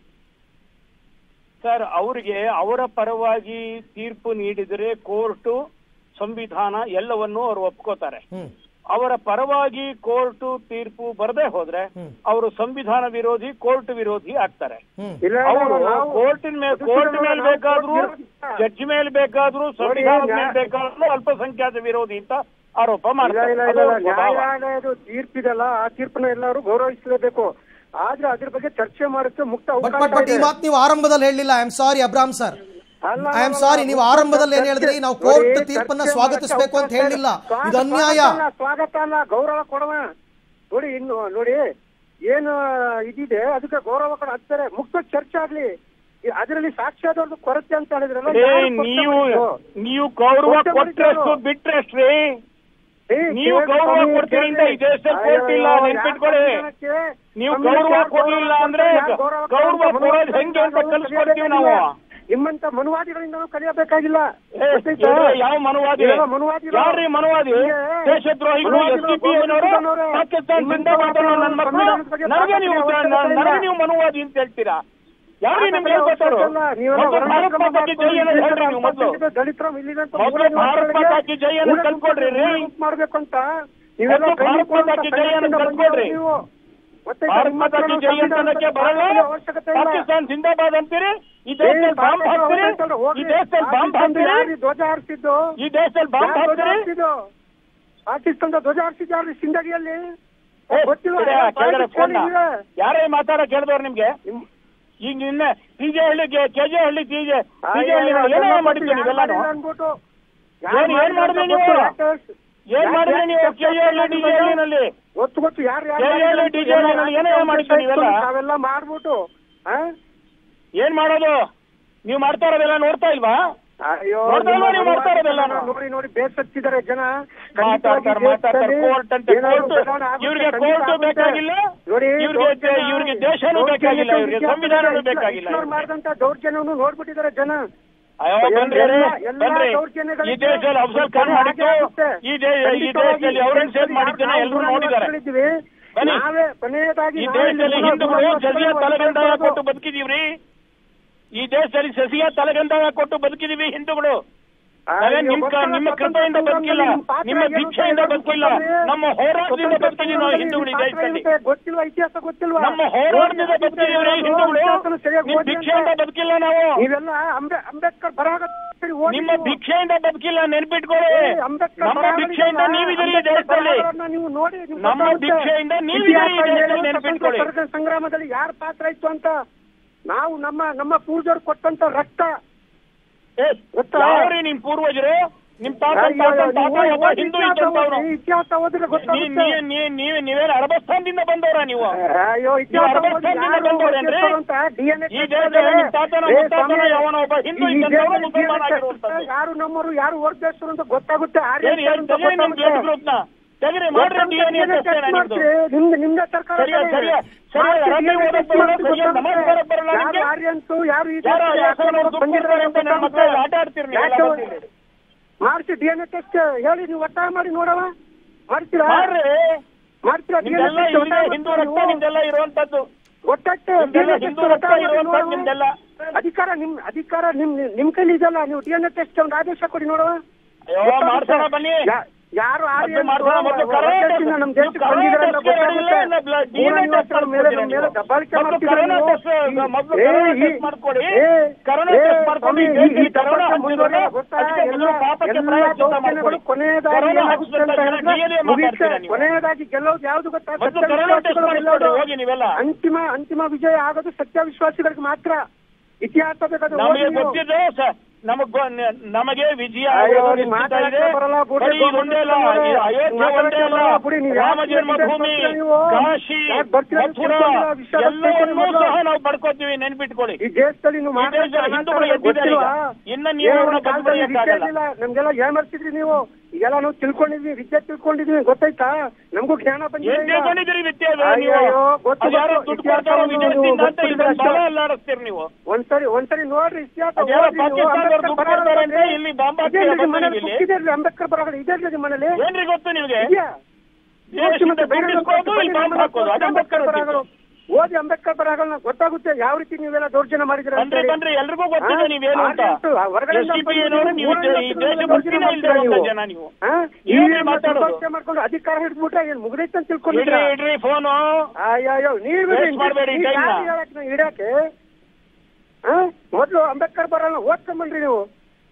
ಸರ್ ಅವರಿಗೆ ಅವರ ಪರವಾಗಿ ತೀರ್ಪು ನೀಡಿದರೆ ಕೋರ್ಟು ಸಂವಿಧಾನ ಎಲ್ಲವನ್ನೂ ಅವರು ಒಪ್ಕೋತಾರೆ ಹ್ಮ್ ಅವರ ಪರವಾಗಿ ಕೋರ್ಟ್ ತೀರ್ಪು ಬರದೇ ಹೋದ್ರೆ ಅವರು ಸಂವಿಧಾನ ವಿರೋಧಿ ಕೋರ್ಟ್ ವಿರೋಧಿ ಆಗ್ತಾರೆ ಹ್ಮ್ ಇಲ್ಲ, ಇಲ್ಲ, ಅವರು ನಾವು- ಕೋರ್ಟಿನ ಮೇಲೆ ಅದು ಕೋರ್ಟ್ ಸುಳ್ಳು, ಮೇಲೆ ನಾವು ಬೇಕಾದ್ರೂ ಕೋರ್ಟ್ ವಿರೋಧಿ. ಜಡ್ಜ್ ಮೇಲೆ ಬೇಕಾದ್ರೂ ಸಂವಿಧಾನದ ಮೇಲೆ ನ್ಯಾಯ- ಬೇಕಾದ್ರೂ ಅಲ್ಪಸಂಖ್ಯಾತ ವಿರೋಧಿ ಅಂತ ಆರೋಪ ಇಲ್ಲ ಮಾಡ್ತಾರೆ ಇಲ್ಲ ಅದು ಇಲ್ಲ ಅವ್ರ ಸ್ವಭಾವ. ನ್ಯಾಯಾಲಯದ ತೀರ್ಪಿದಲ್ಲ ಆ ತೀರ್ಪನ್ನ ಎಲ್ಲರೂ ಗೌರವಿಸಲೇಬೇಕು ಆದ್ರೆ ಅದ್ರ ಬಗ್ಗೆ ಚರ್ಚೆ ಮಾಡೋಕ್ಕೆ ಮುಕ್ತ ಬಟ್ ಅವಕಾಶ ಬಟ್ ಬಟ್ ಈ ಇದೆ. ಮಾತು ನೀವು ಆರಂಭದಲ್ಲಿ ಹೇಳಿಲ್ಲ ಐ ಆಮ್ ಸಾರಿ ಅಬ್ರಾಮ್ ಸರ್ ಅಲ್ಲ, ಐ ಆಮ್ ಅಲ್ಲ, ಸಾರಿ ಅಲ್ಲ, ನೀವು ಮುಕ್ತ ಆರಂಭದಲ್ಲಿ ಏನ್ ಹೇಳಿದ್ರಿ ಚರ್ಚೆ- ನಾವು ನೋಡಿ, ಕೋರ್ಟ್ ತೀರ್ಪನ್ನ ಚರ್ಚೆ ಸ್ವಾಗತಿಸಬೇಕು ಅಂತ ಮಾಡಕ್ಕೆ ಅವಕಾಶ ಹೇಳಿಲ್ಲ ಸ್ವಾಗತ- ಇದು ಅನ್ಯಾಯ ಸ್ವಾಗತ ಅಲ್ಲ, ಸ್ವಾಗತ ಅಲ್ಲ ಗೌರವ ಕೊಡುವ ನೋಡಿ ಇನ್ನು ನೋಡಿ ಏನು ಇದಿದೆ ಅದಕ್ಕೆ ಗೌರವ ಕೊಡ ಹಚ್ತಾರೆ ಮುಕ್ತ ಚರ್ಚೆ ಆಗ್ಲಿ ಈ- ಅದರಲ್ಲಿ ಸಾಕ್ಷ್ಯದವ್ರದ್ದು ಕೊರತೆ ಅಂತ ಹೇಳಿದ್ರಲ್ಲ ಏ, ಯಾರು ಕೊರತೆ ನೀವು ಮಾಡಿದ್ರು? ನೀವು ಗೌರವ ಕೊರತೆ ಕೊಟ್ರಷ್ಟು ಮಾಡಿದ್ರು. ಬಿಟ್ರಷ್ಟ್ರಿ ಏ, ನೀವು ಕೇಳಿ ಗೌರವ ಸ್ವಾಮಿ, ಕೊಡ್ತೀರಿ ಕೇಳಿ. ಅಂತ ಈ ದೇಶದಲ್ಲಿ ಅಯ್ಯೋ, ಕೊಟ್ಟಿಲ್ಲ, ಯಾವ ನೆನ್ಪಿಟ್ಕೊಳ್ಳಿ. ಸಂವಿಧಾನಕ್ಕೆ ನೀವು ಸಂವಿಧಾನಕ್ಕೆ ಗೌರವ ಯಾರು ಕೊಡ್ಲಿಲ್ಲ ಗೌರವ ಅಂದ್ರೆ ಕೊಡ್ತಾರೆ, ಯಾರು ಗೌರವ ಗೌರವ ಕೊಡ್ತಾರೆ, ಕೊಡೋದು ಹೆಂಗೆ ಅಂತ ಗೌರವ ಕಲಿಸ್ಕೊಡ್ತೀವಿ ನಾವು. ನಿಮ್ಮಂತ ಮನುವಾದಿಗಳಿಂದ ನಾವು ಕಲಿಯಬೇಕಾಗಿಲ್ಲ ಏ, ಗೊತ್ತೈತಾ? ಇವ್ರು ಯಾವ ಮನುವಾದಿ ಇವೆಲ್ಲ ಮನುವಾದಿಗಳು. ಯಾರ್ರಿ ಮನುವಾದಿ ಹಿಂಗೆ ದೇಶದ್ರೋಹಿಗಳು ಎಸ್ ಮನುವಾದಿಗಳು, ಡಿ ಪಿ ಏನವರು ಗೋಪಾಲಕೃಷ್ಣನವರೇ, ಪಾಕಿಸ್ತಾನ ನಿಮ್ಮಂತ ಜಿಂದಾಬಾದ್ ನನ್ನ ಮಕ್ಕಳು ಸಂವಿಧಾನದ ಬಗ್ಗೆ ನನಗೆ ನೀವು ಮಾತಾಡಿ ನ- ನನಗೆ ಅವಶ್ಯಕತೆ ನೀವು ಮನುವಾದಿ ಅಂತ ಹೇಳ್ತೀರಾ ಯಾರ್ರಿ ಇಲ್ಲ. ನಿಮ್ಗೆ ಹೇಳ್ಕೊಟ್ಟರು ಅಲ್ಲ, ನೀವೆಲ್ಲ ಮೊದಲು ಭಾರತ್ ವರ್ಣಕ್ರಮ ಮಾತಾ ಕಿ ಜೈ ಅನ್ನೋದು ಹೇಳ್ರಿ ನೀವು ಮೊದಲು ಅಲ್ಪಸಂಖ್ಯಾತ ದಲಿತರು ಇಲ್ಲಿಗಂತ ಮೊದಲು ಮೂರನೇ ಭಾರತ್ ವರ್ಷಗಳಿಗೆ ಮಾತಾ ಕಿ ಜೈ ಅನ್ನೋದು ಊರಲ್ಲಿ ಕಲ್ತ್ಕೊಡ್ರಿ ರೀ. ಊರಲ್ಲಿ ಮಾಡ್ಬೇಕು ಅಂತ ನೀವೆಲ್ಲ ಮೊದಲು ಕೈ ಭಾರತ್ ಮಾತಾ ಕಿ ಜೈ ಅನ್ನೋದು ಸಂಘಟನೆಯಿಂದ ಕಲ್ತ್ಕೊಡ್ರಿ. ನೀವು ಗೊತ್ತೈತಾ? ಭಾರತ್ ನಿಮ್ಮ ಮಾತಾ ಕಿ ಹತ್ರ ಜೈ ಅಂತ ಅನ್ನಕ್ಕೆ ಬರಲ್ಲ ಅವಶ್ಯಕತೆ ಇಲ್ಲ. ಪಾಕಿಸ್ತಾನ ಜಿಂದಾಬಾದ್ ಅಂತೀರಿ ಈ ಏ, ದೇಶದಲ್ಲಿ ಬಾಂಬ್ ಪಾಕಿಸ್ತಾನ ಹಾಕ್ತೀರಿ ಹೋಗ್ಲಿ, ಹೋಗ್ಲಿ. ಈ ದೇಶದಲ್ಲಿ ಬಾಂಬ್ ಪಾಕಿಸ್ತಾನದ ಹಾಕ್ತೀರಿ ಯಾರು ಈ ಧ್ವಜ ಹಾರಿಸಿದ್ದು ಈ ದೇಶದಲ್ಲಿ ಬಾಂಬ್ ಯಾರು ಧ್ವಜ ಹಾಕ್ತೀರಿ ಹಾರಿಸಿದ್ದು ಪಾಕಿಸ್ತಾನದ ಧ್ವಜ ಹಾರಿಸಿದ್ದು ಯಾರು ಸಿಂದಗಿಯಲ್ಲಿ ಏ, ಗೊತ್ತಿಲ್ಲ ಇಡೆ, ಯಾರು ಕೆಳಗಡೆ ಬಾಯಿ ಫೋನ್ನ. ಮುಚ್ಕೊಂಡಿದ್ದೀರಾ? ಯಾರೇ ಮಾತಾಡ ಕೇಳಿದವ್ರು ನಿಮ್ಗೆ ನಿಮ್- ಈಗ ನಿನ್ನೆ ಟಿಜೆ ಹಳ್ಳಿ ಕೆಜೆ ಹಳ್ಳಿ ಟಿಜೆ ಟಿಜೆ ಹಳ್ಳಿ ಅಯ್ಯೋ, ಏನೇನೋ ಅದೆಲ್ಲ ಮಾಡಿದ್ವಿ ಯಾರು ನೀವೆಲ್ಲಾನು ಮಾಡಿಲ್ಲ ಅನ್ಬಿಟ್ಟು. ಯಾರು ಏನ್- ಏನ್ ಮಾಡಿಲ್ಲ ಮಾಡಿದ್ರಿ ಅಂತ ನೀವು? ಗೊತ್ತು, ಯಾಕೆ? ಏನ್ ಯಾಕೆ ಮಾಡಿದ್ರಿ ನೀವು ಯಾಕೆ ಕೆಜೆ ಹಳ್ಳಿ ಟಿಜೆ ಹಳ್ಳಿನಲ್ಲಿ ಗೊತ್ತು ಗೊತ್ತು ಯಾರು ಯಾರು ಕೆ ಎ ಮಾಡಿಲ್ಲ ಡಿ ಜೆ ಎಲ್ಲ ನಲ್ಲಿ ಏನೇನೋ ಮಾಡಿದ್ರಿ ನೀವೆಲ್ಲ? ತಾವೆಲ್ಲ ಮಾಡ್ಬಿಟ್ಟು ಆ? ಏನ್ ಮಾಡೋದು ನೀವು ಮಾಡ್ತಾ ಇರೋದೆಲ್ಲ ನೋಡ್ತಾ ಇಲ್ವಾ ಅಯ್ಯೋ ನೋಡ್ತಾ ಇಲ್ವಾ ನೀವು ಮಾಡ್ತಾ ಇರೋದೆಲ್ಲ ನೋಡಿ ನೋಡಿ ಬೇಸತ್ತಿದ್ದಾರೆ ಜನ ಮಾತಾಡ್ತಾರೆ ಮಾತಾಡ್ತಾರೆ ಕೋರ್ಟ್ ಅಂತ ಕೋರ್ಟ್ ಇವ್ರಿಗೆ ಕೋರ್ಟ್ ಬೇಕಾಗಿಲ್ಲ ಇವ್ರಿಗೆ ಇವ್ರಿಗೆ ದೇಶನೂ ಬೇಕಾಗಿಲ್ಲ ಇವ್ರಿಗೆ ಸಂವಿಧಾನನೂ ಬೇಕಾಗಿಲ್ಲ ಇವ್ರಿಗೆ. ಮಾಡಿದಂತ ದೌರ್ಜನ್ಯವನ್ನು ನೋಡ್ಬಿಟ್ಟಿದ್ದಾರೆ ಜನ ಅಯ್ಯೋ ಬನ್ರಿ ರೀ, ಎಲ್ಲ- ಎಲ್ಲ ಬನ್ರಿ ದೌರ್ಜನ್ಯಗಳಿಗೆ ಈ ದೇಶದಲ್ಲಿ ಅಫ್ಜಲ್ ಖಾನ್ ಮಾಡಿದ್ದು ಈ ದೇ ಈ ದೇಶದಲ್ಲಿ ಔರಂಗಜೇಬ್ ಮಾಡಿದ್ದನ್ನ ಎಲ್ಲರೂ ನೋಡಿದ್ದಾರೆ ಬನ್ನಿ. ನಾವೇ ಕೊನೆಯದಾಗಿ ಈ ನಾವೇ ದೇಶದಲ್ಲಿ ನಿಮ್ಮ ಹಿಂದೂಗಳು ನಮ್ಮ ಸಸಿಯ ಮಕ್ಕಳು ತಲೆಗಂಧಾಯ ಮಕ್ಕಳು ಕೊಟ್ಟು ಬದುಕಿದೀವ್ರಿ ಈ ದೇಶದಲ್ಲಿ ಸಸಿಯ ತಲೆಗಂಧಾಯ ಕೊಟ್ಟು ಬದುಕಿದೀವಿ ಹಿಂದೂಗಳು ನಾವೇನ್ ನಿಮ್ ಕ- ನಿಮ್ಮ ಕೃಪೆಯಿಂದ ಬದುಕಿಲ್ಲ ನಿಮ್ಮ ಭಿಕ್ಷೆಯಿಂದ ಬದುಕಿಲ್ಲ ನಮ್ಮ ಹೋರಾಟದಿಂದ ಬದುಕಿದೀವಿ ನಾವು ಹಿಂದೂಗಳು ಈ ದೇಶದಲ್ಲಿ ಗೊತ್ತಿಲ್ವಾ ಇತಿಹಾಸ ಗೊತ್ತಿಲ್ವಾ ನಮ್ಮ ಹೋರಾಟದಿಂದ ಬದುಕಿದೀವ್ರಿ ಹಿಂದೂಗಳು ನಿಮ್ ಭಿಕ್ಷೆಯಿಂದ ಬದುಕಿಲ್ಲ ನಾವು ನೀವೆಲ್ಲ ಅಂಬೆ- ಅಂಬೇಡ್ಕರ್ ಬರಹ ನಿಮ್ಮ ಭಿಕ್ಷೆಯಿಂದ ಬದುಕಿಲ್ಲ ನೆನ್ಪಿಟ್ಕೊಳ್ಳಿ ಅಂಬೇಡ್ಕರ್ ನಮ್ಮ ಬರಹಗಳಿಂದ ಭಿಕ್ಷೆಯಿಂದ ನೀವಿದ್ದೀರಿ ಈ ದೇಶದಲ್ಲಿ ಬರಹಗಳನ್ನ ನೀವು ನೋಡಿ ನಿಮ್ಗೆ ನಮ್ಮ ಗೊತ್ತಾಗುತ್ತೆ. ಭಿಕ್ಷೆಯಿಂದ ನೀವಿದ್ದೀರಿ ಈ ಇತಿಹಾಸ ದೇಶದಲ್ಲಿ ಏನು ನೆನ್ಪಿಟ್ಕೊಳ್ಳಿ. ಸ್ವತಂತ್ರ ಸಂಗ್ರಾಮದಲ್ಲಿ ಯಾರ ಪಾತ್ರ ಇತ್ತು ಅಂತ ನಾವು ನಮ್ಮ ನಮ್ಮ ಪೂರ್ವಜರು ಕೊಟ್ಟಂತ ರಕ್ತ ಏ, ಗೊತ್ತಾ? ಯಾವ್ರಿ ನಿಮ್ ಪೂರ್ವಜರು ನಿಮ್ ತಾತ ಅಯ್ಯೋ, ತಾತ ತಾತ ನೀವು ಒಬ್ಬ ಹಿಂದೂ ಇತಿಹಾಸ ಇದ್ದಂತವ್ನು. ಓದಿ, ಇತಿಹಾಸ ಓದಿದ್ರೆ ನೀ- ಗೊತ್ತಾಗುತ್ತೆ ನೀ- ನೀ- ನೀವ್- ನೀವೇನ್ ಅರಬಸ್ಥಾನದಿಂದ ಬಂದವರ ನೀವು ಅಯ್ಯೋ ಇತಿಹಾಸ ನೀವು ಓದಿ ಅರಬಸ್ಥಾನದಿಂದ ಯಾರು ಬಂದವ್ರೇನ್ರಿ? ಓದಿರ್ತಾರೋ ಅಂತ DNA ಈ test ದೇಶದಲ್ಲಿ ಅಲ್ಲಿ ನಿಮ್ ತಾತನ ಏ, ಮುತ್ತಾತನ ಸ್ವಾಮಿ, ಯಾವನೋ ಒಬ್ಬ ಹಿಂದೂ ಈ ಇದ್ದಂತವ್ನು ದೇಶದಲ್ಲಿ ಮುಸಲ್ಮಾನ DNA test ಆಗಿರುವಂತದ್ದು. ಯಾರು ನಮ್ಮವರು ಯಾರು ಓದ್ದೇಶರು ಅಂತ ಗೊತ್ತಾಗುತ್ತೆ ಆರ್ಯ ಏನ್ ಏನ್ ಅಂತ ತೆಗೀರಿ ನಿಮ್ ಗೊತ್ತಾಗುತ್ತೆ. ಬ್ಲಡ್ ಗ್ರೂಪ್ ನ ತೆಗೀರಿ ಮಾಡ್ರಿ D N A DNA test ಮಾಡ್ತೀರಿ, ನಿಮ್ದು ನಿಮ್ದೇ ಸರ್ಕಾರ ಸರಿಯಾ, ತಾನೇ. ಸರಿಯಾ, ಸರಿಯಾ, ಮಾಡ್ತೀರಿ, ಅರಬ್ಬಿ DNA ಓದಕ್ test ಬರಲ್ಲ, ಮಾಡ್ತೀರಿ, ಸರಿಯಾ, ಗೊತ್ತಾಗುತ್ತೆ. ನಮಾಜ್ ಮಾಡಕ್ ಬರಲ್ಲ ಯಾರು ನಿಮ್ಗೆ? ಆರ್ಯಂತು ಯಾರು ಈ ಯಾರೋ ದೇಶದಲ್ಲಿ ಹೆಸರು ಯಾಕೆ ಬಂದಿದ್ದಾರೆ ಅಂತ ನನ್ನ ಗೊತ್ತಾಗುತ್ತೆ. ಮಕ್ಕಳು ಆಟ ಆಡ್ತೀರಿ ನೀವೆಲ್ಲ ಯಾಕೆ ಬಂದಿದ್ದೀರಿ. ಮಾಡಿಸಿ ಡಿ ಎನ್ ಎ ಟೆಸ್ಟ್ ಹೇಳಿ ನೀವು ಒತ್ತಾಯ ಮಾಡಿ ನೋಡವ ಮಾಡ್ತೀರಾ ಮಾಡ್ರಿ ಮಾಡ್ತೀರಾ DNA ನಿಮ್ದೆಲ್ಲ test ಹಿಂದೆ ಒತ್ತಾಯ ಹಿಂದೂ ಮಾಡ್ತೀರಾ ರಕ್ತ ನೀವು? ನಿಮ್ದೆಲ್ಲ ಇರುವಂತದ್ದು ಒಟ್ಟಕ್ಕೆ ನಿಮ್ದೆಲ್ಲ DNA ಹಿಂದೂ test ರಕ್ತ ಒತ್ತಾಯ ಮಾಡಿ ಇರುವಂತದ್ದು ನೋಡವ. ನಿಮ್ದೆಲ್ಲ ಅಧಿಕಾರ ನಿಮ್ ಅಧಿಕಾರ ನಿಮ್ ನಿಮ್ ಕೈಲಿ ಇದೆಯಲ್ಲ ನೀವು ಡಿ ಎನ್ ಎ ಟೆಸ್ಟ್ ಒಂದು ಆದೇಶ ಕೊಡಿ ನೋಡುವ ಅಯ್ಯೋ ಮಾಡ್ಸೋಣ ಬನ್ನಿ ಯಾ- ಯಾರು ಆರ್ಯ ಮೊದ್ಲು ಮಾಡ್ಸೋಣ, ಮೊದ್ಲು ಕರೋನಾ ಹೊರದೇಶದಿಂದ ಟೆಸ್ಟ್- ನಮ್ ದೇಶಕ್ಕೆ ನೀವು ಕರೋನಾ ಬಂದಿದ್ದೀರಾ ಅಂತ ಟೆಸ್ಟ್ಗೆ ಗೊತ್ತಾಗುತ್ತೆ. ಇಲ್ಲ, ಇಲ್ಲ, ಬ್ಲ- ಮೂಲ DNA ಟೆಸ್ಟ್ ನಿವಾಸಿಗಳ ಮೇಲೆ ಮಾಡ್ಕೊಡ್ತೀರಾ ಮೇಲೆ ನೀವು? ದಬ್ಬಾಳಿಕೆ ಮೊದ್ಲು ಮಾಡ್ತಿದ್ದೀರಾ ಕರೋನಾ ನೀವು? ಟೆಸ್ಟ್- ಈ- ಮೊದ್ಲು ಏ, ಕರೋನಾ ಈ- ಟೆಸ್ಟ್ ಮಾಡ್ಕೊಡಿ. ಏ, ಕರೋನಾ ಏ, ಟೆಸ್ಟ್ ಮಾಡ್ಕೊಂಡು ಸ್ವಾಮಿ, ಈ ಈ- ಈ ದೇಶದಲ್ಲಿ ಕರೋನಾ ದಬ್ಬಾಳಿಕೆ ಮುಂದುವರಿಯೋದು ಹಚ್ಚಿದ್ರೆ ಗೊತ್ತಾ? ಅದಕ್ಕೆ ಎಲ್ಲ ಮೊದಲು ಪಾಪಕ್ಕೆ ಎಲ್ಲ ಪ್ರಾಯಶ್ಚಿತ್ತ ದೌರ್ಜನ್ಯಗಳು ಮಾಡ್ಕೊಳ್ಳಿ. ಕೊನೆಯದಾಗಿ ಕರೋನಾ ಏನಾಗುತ್ತೆ ಅಂತ ಹಚ್ಚಿದ್ರೆ ಹೇಳಿದ್ರೆ DNA ಮುಗಿಯುತ್ತೆ. ಮಾತಾಡ್ತೀರಾ ನೀವು? ಕೊನೆಯದಾಗಿ ಗೆಲ್ಲೋದು ಯಾವುದು ಗೊತ್ತಾ ಮೊದ್ಲು ಸತ್ಯ ಕರೋನಾ ಟೆಸ್ಟ್ ವಿಶ್ವಾಸಿಗಳು ಮಾಡಿಸ್ಕೊಡಿ, ಗೆಲ್ಲೋದು. ಹೋಗಿ ನೀವೆಲ್ಲ. ಅಂತಿಮ ಅಂತಿಮ ವಿಜಯ ಆಗೋದು ಸತ್ಯ ವಿಶ್ವಾಸಿಗಳಿಗೆ ಮಾತ್ರ ಇತಿಹಾಸ ಬೇಕಾದ್ರೆ ನಮಗೆ ಓದಿ ನೀವು. ಗೊತ್ತಿದೆ ಸ- ನಮಗ್ ಗೊ- ನ- ನಮಗೆ ವಿಜಯ ಅಯ್ಯೋ, ಆಗೋದು ನೀವು ನಿಶ್ಚಿತ ಇದೆ. ಮಾತಾಡಕ್ಕೆ ಬರಲ್ಲ, ಬಿಡಿ, ಬರೀ ಇದೊಂದೇ ಅಲ್ಲ ಗೊತ್ತಿದೆ. ಈ ಅಯೋಧ್ಯೆ ಮಾತಾಡಕ್ಕೆ ಒಂದೇ ಅಲ್ಲ ಬರಲ್ಲ, ಬಿಡಿ, ನೀವು ಯಾಕೆ ರಾಮ ಜನ್ಮಭೂಮಿ ಬರ್ತೀರಾ ನೀವು? ಕಾಶಿ ಯಾಕೆ ಬರ್ತೀರಾ ಅಂತ ಮಥುರಾ ತಿಳ್ಕೊಂಡಿಲ್ಲ, ವಿಷಯ ಎಲ್ಲವನ್ನೂ ಗೊತ್ತಿದೆ ಸಹ ನಾವು ಪಡ್ಕೋತೀವಿ ನೆನ್ಪಿಟ್ಕೊಳ್ಳಿ ಈ ದೇಶದಲ್ಲಿ ನೀವು ಈ ದೇಶದಲ್ಲಿ ಹಿಂದೂಗಳು ಎದ್ದಿದ್ದಾರೆ ಈಗ. ಇನ್ನ ನೀವು ಅವ್ರನ್ನ ಬದಲಾಯಿಸಕ್ಕಾಗಲ್ಲ. ನಮ್ಗೆಲ್ಲ ಏಮರ್ಸಿದ್ರಿ ನೀವು ಈಗೆಲ್ಲ ನಾವು ತಿಳ್ಕೊಂಡಿದ್ವಿ ವಿದ್ಯೆ ತಿಳ್ಕೊಂಡಿದ್ವಿ ಗೊತ್ತಾಯ್ತಾ ನಮಗೂ ಜ್ಞಾನ ಬಂದಿದೆ ಏನ್ ಈಗ. ತಿಳ್ಕೊಂಡಿದ್ದೀರಿ ವಿದ್ಯೆ ಅದು ಅಯ್ಯೋ, ನೀವು ಅಯ್ಯೋ, ಗೊತ್ತು, ಅದ್ಯಾರೋ ಗೊತ್ತು. ದುಡ್ಡು ಇತಿಹಾಸ ಕೊಡ್ತಾರೋ ಒಂದು ವಿದೇಶದಿಂದ ಅಂತ ಗೊತ್ತಿದೆ ಇಲ್ಲಿ ಅಷ್ಟೇ. ಬಲ ಅಲ್ಲಾಡಿಸ್ತೀರಿ ನೀವು ಒಂದ್ಸರಿ ಒಂದ್ಸರಿ ನೋಡ್ರಿ ಇತಿಹಾಸ ಅದ್ಯಾರೋ ಓದಿ ನೀವು. ಪಾಕಿಸ್ತಾನದವ್ರು ಅಂಬೇಡ್ಕರ್ ದುಡ್ಡು ಬರಹಗಳು ಕೊಡ್ತಾರೆ ಅಂತ ಇದೆ. ಇಲ್ಲಿ ಬಾಂಬ್ ಇದೆ ಹಾಕ್ತೀರಾ ನಿಮ್ಮ ಮನೇಲಿ ಬಂದಿದ್ದೀರಿ book ಇದೆ ಇರ್ಲಿ, ಅಂಬೇಡ್ಕರ್ ಬರಹಗಳು ಇದೆ ಇರ್ಲಿ ನಿಮ್ಮ ಮನೇಲಿ ಏನ್ರಿ ಗೊತ್ತು ನಿಮ್ಗೆ ಇದೆಯಾ? ದೇಶದಿಂದ ಮತ್ತೆ ಬೇರೆ ದುಡ್ಡು ಇಸ್ಕೊಳ್ಳೋದು, ಇಲ್ಲಿ ಬಾಂಬ್ ಹಾಕೋದು ಅದು ಅಂಬೇಡ್ಕರ್ ಬರಹಗಳು ಓದಿ ಅಂಬೇಡ್ಕರ್ ಬರಹಗಳನ್ನ ಗೊತ್ತಾಗುತ್ತೆ ಯಾವ ರೀತಿ ನೀವೆಲ್ಲ ದೌರ್ಜನ್ಯ ಮಾಡಿದ್ರೆ ಬನ್ರಿ ಬನ್ರಿ ಎಲ್ರಿಗೂ ಗೊತ್ತಿದೆ ನೀವೇನು ಅಂತ ಎಸ್ ಡಿ ಪಿ ಏನೋರು ನೀವು ಈ- ಈ ದೇಶ ಭಕ್ತಿನೇ ಇಲ್ದೇ ಇರುವಂತ ಜನ ನೀವು ಏನ್ರಿ ಮಾತಾಡೋದು? ಮಾಡ್ಕೊಂಡು ಅಧಿಕಾರ ಹಿಡಿದ್ಬಿಟ್ರೆ ಏನ್ ಮುಗ್ದೈತೆ ಅಂತ ಇಡ್ರಿ ತಿಳ್ಕೊಂಡಿದ್ರ ಇಡ್ರಿ ಫೋನು ಅಯ್ಯೋ ನೀವು Waste ಮಾಡ್ಬೇಡಿ time ನ. ಇಡಕ್ಕೆ ಮೊದ್ಲು ಅಂಬೇಡ್ಕರ್ ಬರಲ್ಲ ಓದ್ಕೊಂಬನ್ರಿ ನೀವು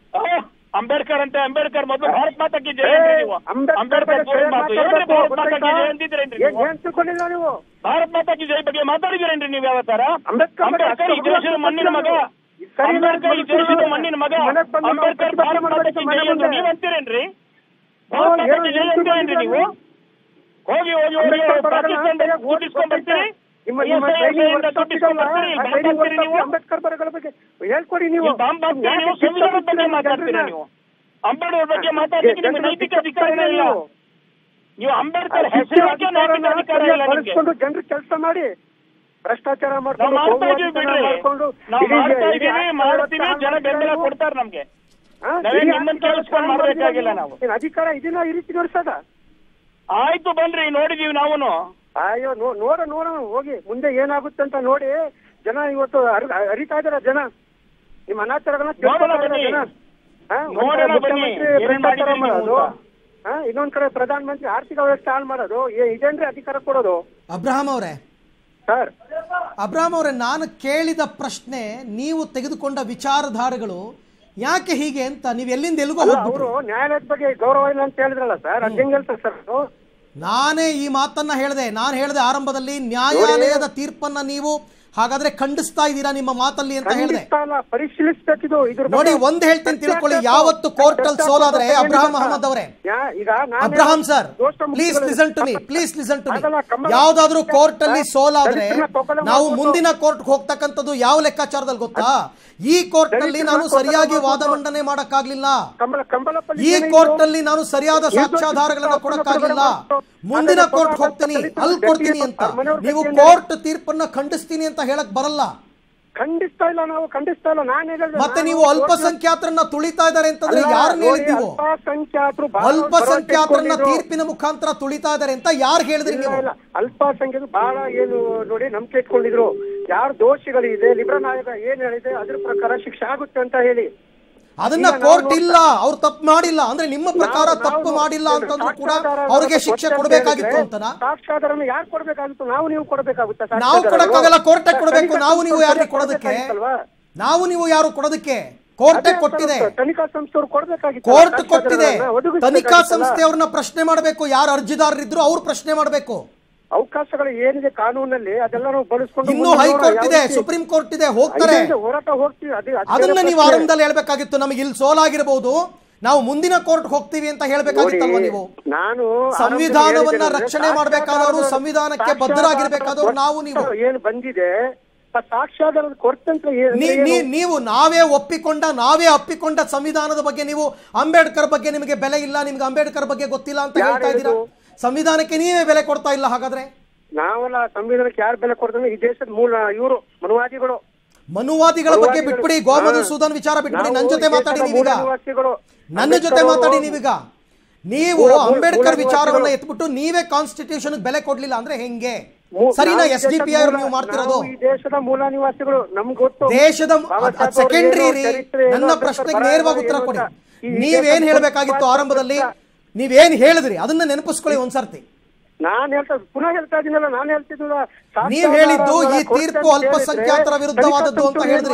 ಅಂಬೇಡ್ಕರ್ ಅಂತ ಅಂಬೇಡ್ಕರ್ ಮೊದಲು ಭಾರತ್ ಮಾತಾಕಿ ಜಯ ಅಂದ್ರಿ ನೀವು ಅಂಬೇಡ್ಕರ್ ಜಯ ಮಾತು ಏನ್ರಿ ಭಾರತ್ ಮಾತಾಕಿ ಜಯ ಅಂದಿದ್ರೇನ್ರಿ ಏನ್ ನೀವು ಏನ್ ತಿಳ್ಕೊಂಡಿಲ್ಲ ನೀವು ಭಾರತ್ ಮಾತಾಕಿ ಜಯ ಬಗ್ಗೆ ಮಾತಾಡಿದ್ರೇನ್ರಿ ನೀವು ಯಾವತ್ತಾರ ಅಂಬೇಡ್ಕರ್ ಬಗ್ಗೆ ಅಂಬೇಡ್ಕರ್ ಈ ದೇಶದ ಮಣ್ಣಿನ ಮಗ ಸರಿ ಇಲ್ಲ ಅಂಬೇಡ್ಕರ್ ಈ ದೇಶದ ಮಣ್ಣಿನ ಮಗ ಮನೆಗ್ ಬಂದು ನಾವು ಅಂಬೇಡ್ಕರ್ ಭಾರತ್ ಮಾತಾಕಿ ಜಯ ಎಂದು ನೀವ್ ಅಂತೀರೇನ್ರಿ ಭಾರತ್ ಮಾತಾಕಿ ಜಯ ಅಂತೀರೇನ್ರಿ ನೀವು ಹೋಗಿ ಹೋಗಿ ಹೋಗಿ ಪಾಕಿಸ್ತಾನದಲ್ಲಿ ದುಡ್ಡು ಇಸ್ಕೊಂಡ್ ಬರ್ತೀರಿ ನಿಮ್ಮ ನಿಮ್ಮ ESI training ಇಂದ ದುಡ್ಡು ಇಸ್ಕೊಂಡ್ ಬರ್ತೀರಿ ಇಲ್ಲಿ ಬಾಂಬ್ ಹಾಕ್ತೀರಿ ನೀವು ಅಂಬೇಡ್ಕರ್ ಬರಗಳ ಬಗ್ಗೆ ಹೇಳ್ಕೊಡಿ ನೀವು ನೀವು ಬಾಂಬ್ ಹಾಕ್ತೀರಿ ನೀವು ಸಂವಿಧಾನದ ಬಗ್ಗೆ ಮಾತಾಡ್ತೀರಾ ನೀವು ಅಂಬೇಡ್ಕರ್ ಬಗ್ಗೆ ಮಾತಾಡ್ಲಿಕ್ಕೆ ನಿಮ್ಗೆ ನೈತಿಕ ಅಧಿಕಾರ ಇಲ್ಲ ನೀವು ಅಂಬೇಡ್ಕರ್ ಹೆಸರು ಹಾಕಿ ನೈತಿಕ ಅಧಿಕಾರ ಇಲ್ಲ ನಿಮ್ಗೆ ಬಳಸ್ಕೊಂಡು ಜನರು ಕೆಲಸ ಮಾಡಿ ಭ್ರಷ್ಟಾಚಾರ ನಾವು ಮಾಡ್ಕೊಂಡು ಮಾಡ್ತಾ ಇದೀವಿ ಗೋಮಾಂಸನ ಬಿಡ್ರಿ ಮಾಡ್ಕೊಂಡು ನಾವು ಇಡೀ- ಮಾಡ್ತಾ ಇಡೀ ಇದೀವಿ ಆಸ್ತಿ ಮಾಡ್ತೀವಿ ವ್ಯವಸ್ಥೆ ಜನ ಬೆಂಬಲ ಹಾಳು ಕೊಡ್ತಾರೆ ನಮ್ಗೆ ಹಾ? ನಾವೇನ್ ಇಡೀ ನಿಮ್ಮನ್ನ ಆಸ್ತಿ ಕೇಳಿಸ್ಕೊಂಡು ವ್ಯವಸ್ಥೆ ಮಾಡ್ಬೇಕಾಗಿಲ್ಲ ಹಾಳು ನಾವು. ಏನ್ ಅಧಿಕಾರ ಇದನ್ನ ಈ ರೀತಿ ನಡೆಸದ ಆಯ್ತು ಬನ್ರಿ ನೋಡಿದೀವಿ ನಾವು ಅಯ್ಯೋ ನೋ- ನೋಡ ನೋಡೋಣ ಹೋಗಿ ಮುಂದೆ ಏನಾಗುತ್ತೆ ಅಂತ ನೋಡಿ ಜನ ಇವತ್ತು ಅರಿ- ಅರಿತಾ ಇದಾರ ಜನ ನಿಮ್ಮ ಅನಾಚಾರಗಳನ್ನ ತಿಳ್ಕೊತಾ ನೋಡೋಣ ಇದಾರೆ ಬನ್ನಿ. ಜನ ಹಾ? ಒಂದ್ ನೋಡೋಣ ಕಡೆ ಬನ್ನಿ. ಮುಖ್ಯಮಂತ್ರಿ ಏನೇನ್ ಭ್ರಷ್ಟಾಚಾರ ಮಾಡಿದ್ದೀರಿ ನೀವು ಮಾಡೋದು ಅಂತ. ಹಾ? ಇನ್ನೊಂದ್ ಕಡೆ ಪ್ರಧಾನಮಂತ್ರಿ ಆರ್ಥಿಕ ವ್ಯವಸ್ಥೆ ಹಾಳು ಮಾಡೋದು ಏ- ಇದೇನ್ರಿ ಅಧಿಕಾರ ಕೊಡೋದು ಅಬ್ರಹಾಂ ಅವರೇ ಸರ್ ಅಬ್ರಾಮ್ ಅವರೇ ನಾನು ಕೇಳಿದ ಪ್ರಶ್ನೆ ನೀವು ತೆಗೆದುಕೊಂಡ ವಿಚಾರಧಾರೆಗಳು ಯಾಕೆ ಹೀಗೆ ಅಂತ ನೀವು ಎಲ್ಲಿಂದ ಎಲ್ಲಿಗೋ ಹೋಗ್ಬಿಟ್ರು ಅವರು ನ್ಯಾಯಾಲಯದ ಬಗ್ಗೆ ಗೌರವ ಇಲ್ಲ ಅಂತ ಹೇಳಿದ್ರಲ್ಲ ಸರ್ ಅದ್ ಹೆಂಗ್ ಹೇಳ್ತಾರೆ ಸರ್ ಅದು? ನಾನೇ ಈ ಮಾತನ್ನ ಹೇಳಿದೆ ನಾನು ಹೇಳಿದೆ ಆರಂಭದಲ್ಲಿ ನ್ಯಾಯಾಲಯದ ತೀರ್ಪನ್ನ ನೀವು ಹಾಗಾದ್ರೆ ಖಂಡಿಸ್ತಾ ಇದ್ದೀರಾ ನಿಮ್ಮ ಮಾತಲ್ಲಿ ಅಂತ ಹೇಳಿದೆ ಖಂಡಿತ ಅಲ್ಲ ಪರಿಶೀಲಿಸಬೇಕಿದು ಇದ್ರ ನೋಡಿ ಬಗ್ಗೆ ಒಂದ್ ಹೇಳ್ತೀನಿ ತಿಳ್ಕೊಳ್ಳಿ ಸತ್ಯಾಸತ್ಯ- ಯಾವತ್ತು ಕೋರ್ಟ್ ಅಲ್ಲಿ ಸತ್ಯಾಸತ್ಯ ಸೋಲಾದ್ರೆ ಬಗ್ಗೆ ಅಬ್ರಹಾಂ ಏನಿಲ್ಲ. ಅಹಮದ್ ಅವರೇ ಯಾ- ಈಗ ನಾನೇ ಅಬ್ರಹಾಂ ಸರ್ ದೋಷ ಪ್ಲೀಸ್ ಮುಕ್ತಿಗಳು- listen to me please listen to me ಅದಲ್ಲ, ಕಮಲ- ಯಾವ್ದಾದ್ರೂ ಕೋರ್ಟ್ ಅಲ್ಲಿ ಸೋಲಾದ್ರೆ ದಲಿತರನ್ನ ತೊಗೊಳ ನಾವು ಮಾಡ್ಬೋದು. ಮುಂದಿನ ಕೋರ್ಟ್ ಹೋಗ್ತಕ್ಕಂಥದ್ದು ಯಾವ ಲೆಕ್ಕಾಚಾರದಲ್ಲಿ ಗೊತ್ತಾ ಈ ಕೋರ್ಟ್ ನಲ್ಲಿ ನಾನು ದಲಿತರನ್ನ ಸರಿಯಾಗಿ ತೊಗೊಳ ವಾದ ಮಾಡ್ಬೋದು. ಮಂಡನೆ ಮಾಡಕ್ಕಾಗ್ಲಿಲ್ಲ ಕಂಬಳ ಕಂಬಳಪಲ್ಲಿ ಈ ಏನಾಯ್ತು? ಕೋರ್ಟ್ ನಲ್ಲಿ ನಾನು ಸರಿಯಾದ ಏನ್ ಸಾಕ್ಷ್ಯಾಧಾರಗಳನ್ನ ದೊಡ್ಡ ಕೊಡಕ್ಕಾಗಿಲ್ಲ ದೊಡ್ಡ ಮುಂದಿನ ದೊಡ್ಡ ಕೋರ್ಟ್ ದೊಡ್ಡ ಹೋಗ್ತೀನಿ ದಲಿತರು ಅಲ್ಲಿ ಕೊಡ್ತೀನಿ ಅಂತ ಅವ್ರ ಮನೆಯವ್ರ ನೀವು ಗತಿ ಕೋರ್ಟ್ ತೀರ್ಪನ್ನ ಖಂಡಿಸ್ತೀನಿ ಅಂತ ಹೇಳಕ್ ಬರಲ್ಲ ಖಂಡಿಸ್ತಾ ಇಲ್ಲ ನಾವು ಖಂಡಿಸ್ತಾ ಇಲ್ಲ ನಾನು ಹೇಳಿದ್ರೆ ಮತ್ತೆ ನಾನು ನೀವು ಅಲ್ಪಸಂಖ್ಯಾತರನ್ನ ತುಳಿತಾ ಇದ್ದಾರೆ ಅಂತಂದ್ರೆ ಅಲ್ಲ, ಯಾರನ್ನ ನೋಡಿ, ಹೇಳಿದ್ ನೀವು ಅಲ್ಪಸಂಖ್ಯಾತರು ಬಹಳ ಅಲ್ಪಸಂಖ್ಯಾತರನ್ನ ಭರವಸೆ ತೀರ್ಪಿನ ಮುಖಾಂತರ ತುಳಿತಾ ಇದ್ದಾರೆ ಅಂತ ಯಾರು ಹೇಳಿದ್ರಿ ಇಲ್ಲ, ನೀವು ಇಲ್ಲ. ಅಲ್ಪಸಂಖ್ಯಾತರು ಬಹಳ ಏನು ನೋಡಿ ನಂಬಿಕೆ ಇಟ್ಕೊಂಡಿದ್ರು ಯಾರು ದೋಷಿಗಳು ಇದೆ ಲಿಬ್ರಲ್ ಆಯೋಗ ಏನ್ ಹೇಳಿದೆ ಅದ್ರ ಪ್ರಕಾರ ಶಿಕ್ಷೆ ಆಗುತ್ತೆ ಅಂತ ಹೇಳಿ ಅದನ್ನ ಈಗ ನಾವು ಕೋರ್ಟ್ ನೋಡ್ತಾ- ಇಲ್ಲ ಅವ್ರು ತಪ್ಪು ಮಾಡಿಲ್ಲ ಅಂದ್ರೆ ನಿಮ್ಮ ಪ್ರಕಾರ ನಾವು- ತಪ್ಪು ನಾವು ಮಾಡಿಲ್ಲ ನೋಡಿ, ಅಂತಂದ್ರೂ ಕೂಡ ಸಾಕ್ಷ್ಯಾಧಾರ ಅವ್ರಿಗೆ ಶಿಕ್ಷೆ ಕೊಟ್ಟೆ ಅಂತ ಕೊಡಬೇಕಾಗಿತ್ತು ಹೇಳಿದ್ರೆ, ಅಂತನಾ ಸಾಕ್ಷ್ಯಾಧಾರನ ಯಾರು ಕೊಡ್ಬೇಕಾಗಿತ್ತು ನಾವು ನೀವು ಕೊಡಬೇಕಾಗುತ್ತೆ ನಾವು ಕೊಡಕ್ಕಾಗಲ್ಲ ಕೋರ್ಟೆ ಕೊಡಬೇಕು ನಾವು ನೀವು ಯಾರಿಗೆ ಕೊಡೋದಕ್ಕೆ ಕೊಡಬೇಕಾಗಿತ್ತಲ್ವಾ? ನಾವು ನೀವು ಯಾರು ಕೊಡೋದಕ್ಕೆ ಕೋರ್ಟೆ ಅದೇ ಕೊಟ್ಟಿದೆ ಸರ್, ತನಿಖಾ ಸಂಸ್ಥೆಯವರು ಕೊಡ್ಬೇಕಾಗಿತ್ತು ಕೋರ್ಟ್ ಕೊಟ್ಟಿದೆ ಸಾಕ್ಷ್ಯಾಧಾರಗಳನ್ನ ಒದಗಿಸ್ಬೇಕಾಗಿತ್ತಲ್ಲ? ತನಿಖಾ ಸಂಸ್ಥೆ ಅವ್ರನ್ನ ಪ್ರಶ್ನೆ ಮಾಡಬೇಕು ಯಾರು ಅರ್ಜಿದಾರರಿದ್ರು ಅವ್ರು ಪ್ರಶ್ನೆ ಮಾಡಬೇಕು ಅವಕಾಶಗಳು ಏನಿದೆ ಕಾನೂನಲ್ಲಿ ಅದೆಲ್ಲ ನಾವು ಬಳಸ್ಕೊಂಡು ಇನ್ನೂ ಮುಂದೆ ಹೈಕೋರ್ಟ್ ನೋಡೋಣ. ಇದೆ ಯಾವ ರೀತಿ- ಸುಪ್ರೀಂ ಕೋರ್ಟ್ ಇದೆ ಹೋಗ್ತಾರೆ ಇದೆ, ಇದೆ, ಹೋರಾಟ ಹೋಗ್ತೀವಿ ಅದೇ ಅದೇ ಅದನ್ನ ನೀವು ಪ್ರಶ್ನೆ. ಆರಂಭದಲ್ಲಿ ಹೇಳ್ಬೇಕಾಗಿತ್ತು ನಮಗೆ ಇಲ್ಲಿ ಸೋಲಾಗಿರಬಹುದು ನಾವು ಮುಂದಿನ ಕೋರ್ಟ್ ಹೋಗ್ತೀವಿ ಅಂತ ಹೇಳ್ಬೇಕಾಗಿತ್ತಲ್ವಾ ನೋಡಿ, ನೀವು ನಾನು ಸಂವಿಧಾನವನ್ನ ಆರಂಭದಲ್ಲಿ ರಕ್ಷಣೆ ಹೇಳಿದ್ದೇನೆ, ಮಾಡ್ಬೇಕಾದವರು ಸಾಕ್ಷ್ಯಾಧಾರ- ಸಂವಿಧಾನಕ್ಕೆ ಸಾಕ್ಷ್ಯಾಧಾರ ಬದ್ಧರಾಗಿರ್ಬೇಕಾದವರು ನಾವು ನೀವು ಏನು ಬಂದಿದೆ ಆ ಸಾಕ್ಷ್ಯಾಧಾರದ ಕೊರತಂತ್ರ ಏನು ನೀ- ನೀ- ನೀವು ನಾವೇ ಒಪ್ಪಿಕೊಂಡ ನಾವೇ ಅಪ್ಪಿಕೊಂಡ ಸಂವಿಧಾನದ ಬಗ್ಗೆ ನೀವು ಅಂಬೇಡ್ಕರ್ ಬಗ್ಗೆ ನಿಮಗೆ ಬೆಲೆ ಇಲ್ಲ ನಿಮ್ಗೆ ಅಂಬೇಡ್ಕರ್ ಬಗ್ಗೆ ಗೊತ್ತಿಲ್ಲ ಅಂತ ಯಾರು ಹೇಳ್ತಾ ಇದ್ದೀರಾ ಹೇಳಿದ್ದು? ಸಂವಿಧಾನಕ್ಕೆ ನೀವೇ ಬೆಲೆ ಕೊಡ್ತಾ ಇಲ್ಲ ಹಾಗಾದ್ರೆ ನಾವೆಲ್ಲ ಸಂವಿಧಾನಕ್ಕೆ ಯಾರು ಬೆಲೆ ಕೊಡ್ತಾರೆ ಈ ದೇಶದ ಮೂಲ ಇವರು ಮನುವಾದಿಗಳು ಮನುವಾದಿಗಳ ಬಗ್ಗೆ ಮನುವಾದಿಗಳು. ಬಿಟ್ಬಿಡಿ ಗೋಮದು ಹಾ. ಸೂದನ್ ವಿಚಾರ ಬಿಟ್ಬಿಡಿ ನನ್ನ ನಾವು ಜೊತೆ ಈ ಮಾತಾಡಿ ದೇಶದ ನೀವೀಗ ಮೂಲ ನಿವಾಸಿಗಳು. ನನ್ನ ಜೊತೆ ಅಂಬೇಡ್ಕರ್ ಮಾತಾಡಿ ಅವರು- ನೀವೀಗ ನೀವು ಮೂಲ- ಮೂಲ- ಅಂಬೇಡ್ಕರ್ ಮೂಲ ವಿಚಾರವನ್ನ ನಿವಾಸಿಗಳು. ಎತ್ಬಿಟ್ಟು ನೀವೇ ಕಾನ್ಸ್ಟಿಟ್ಯೂಷನ್ ಬೆಲೆ ಕೊಡ್ಲಿಲ್ಲ ಅಂದ್ರೆ ಹೆಂಗೆ ಮೂ- ಸರಿನಾ ನಾವು ಈ ಎಸ್ ಡಿ ಪಿ ದೇಶದ ಅವ್ರು ಮೂಲ- ನೀವು ಮಾಡ್ತಿರೋದು ನಾವು ಈ ದೇಶದ ಮೂಲ ನಿವಾಸಿಗಳು ನಮ್ಗೆ ಗೊತ್ತು ದೇಶದ ಬಾಬಾ ಸಾಹೇಬ್ ಅವ್ರು ಸೆಕೆಂಡ್ರಿ ಏನು ರೀ ಚರಿತ್ರೆ ಏನು ನನ್ನ ಅಂತ ಪ್ರಶ್ನೆಗೆ ಬರಹ ನೇರವಾಗಿ ಉತ್ತರ ಏನು ಕೊಡಿ ಅಂತ. ಈ ನೀವೇನ್ ದೇಶದ ಹೇಳ್ಬೇಕಾಗಿತ್ತು ಮುಖ್ಯವಾದ ಆರಂಭದಲ್ಲಿ ಪ್ರಶ್ನೆ. ನೀವೇನ್ ಹೇಳಿದ್ರಿ ಅದನ್ನ ನೆನಪಿಸ್ಕೊಳ್ಳಿ ಒಂದ್ಸರ್ತಿ ನಾನ್ ಹೇಳ್ತಾ ಪುನಃ ಹೇಳ್ತಾ ಇದೀನಲ್ಲ ನಾನ್ ಹೇಳ್ತಿದ್ನಲ್ಲ ನೀವ್ ಹೇಳಿದ್ದು ಈ ತೀರ್ಪು ಅಲ್ಪಸಂಖ್ಯಾತರ ವಿರುದ್ಧವಾದದ್ದು ಅಂತ ಹೇಳಿದ್ರಿ.